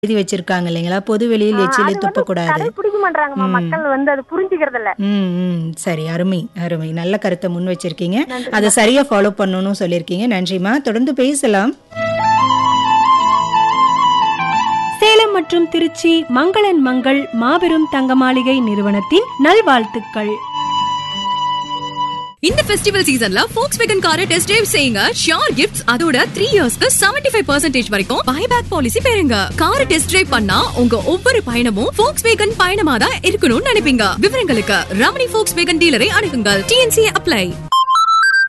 எழுதி வச்சிருக்காங்க இல்லைங்களா பொது வெளியில் ஆ, எச்சிலை அது வந்து துப்பக்கூடாது கடைபிடிக்க மாட்டாங்கம்மா மக்கள் வந்து அது புரிஞ்சுக்கிறது இல்ல ம் ம் சரி அருமை அருமை நல்ல கருத்தை முன் வச்சிருக்கீங்க அதை சரியா ஃபாலோ பண்ணணும்னு சொல்லியிருக்கீங்க நன்றிம்மா தொடர்ந்து பேசலாம் சேலம் மற்றும் திருச்சி மங்களன் மங்கள் மாபெரும் தங்க மாளிகை நிறுவனத்தின் நல்வாழ்த்துக்கள் இந்த ஃபெஸ்டிவல் சீசன்ல ஃபோக்ஸ் வேகன் காரை டெஸ்ட் டிரைவ் செய்யுங்க ஷியோர் கிஃப்ட்ஸ் அதோட த்ரீ இயர்ஸ்க்கு செவன்டி ஃபைவ் பர்சன்டேஜ் வரைக்கும் பைபேக் பாலிசி பெறுங்க காரை டெஸ்ட் டிரைவ் பண்ணா உங்க ஒவ்வொரு பயணமும் ஃபோக்ஸ் வேகன் பயணமா தான் இருக்கணும்னு நினைப்பீங்க விவரங்களுக்கு ரமணி ஃபோக்ஸ் வேகன் டீலரை அணுகுங்கள் டிஎன்சி அப்ளை